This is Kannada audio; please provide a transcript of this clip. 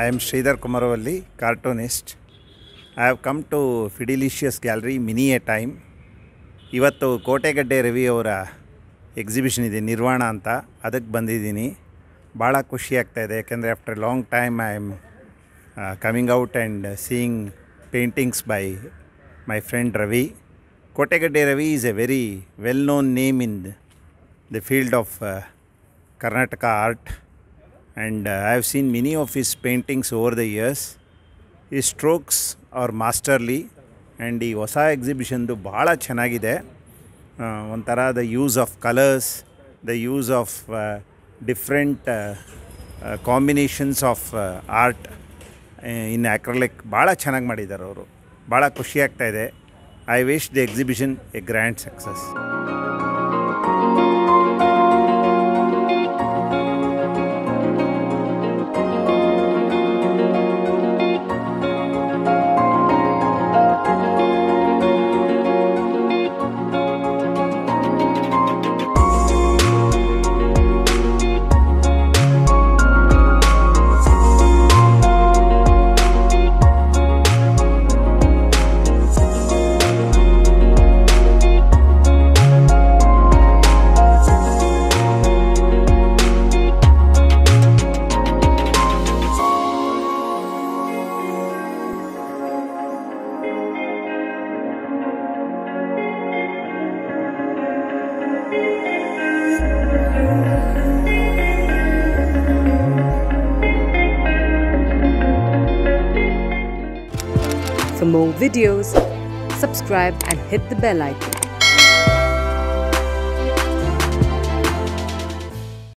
I am Sridhar Kumaravali, cartoonist. I have come to Fidelicious Gallery many a time. ಇವತ್ತು ಕೋಟೆಗಡ್ಡೆ ರವಿ ಅವರ ಎಕ್ಸಿಬಿಷನ್ ಇದೆ ನಿರ್ವಾಣ ಅಂತ ಅದಕ್ಕೆ ಬಂದಿದ್ದೀನಿ ಭಾಳ ಖುಷಿ ಆಗ್ತಾ ಇದೆ ಯಾಕೆಂದರೆ after long time I am coming out and seeing paintings by my friend Ravi Kotegadde Ravi is a very well known name in the field of Karnataka art and uh, I have seen many of his paintings over the years. His strokes are masterly and ಈ ಹೊಸ ಎಕ್ಸಿಬಿಷನ್ದು ಭಾಳ ಚೆನ್ನಾಗಿದೆ ಆ, ಒಂಥರ the use of colours the use of different combinations of art in acrylic ಭಾಳ ಚೆನ್ನಾಗಿ ಮಾಡಿದ್ದಾರೆ ಅವರು ಭಾಳ ಖುಷಿ ಆಗ್ತಾ ಇದೆ I wish the exhibition a grand success For more videos, subscribe and hit the bell icon.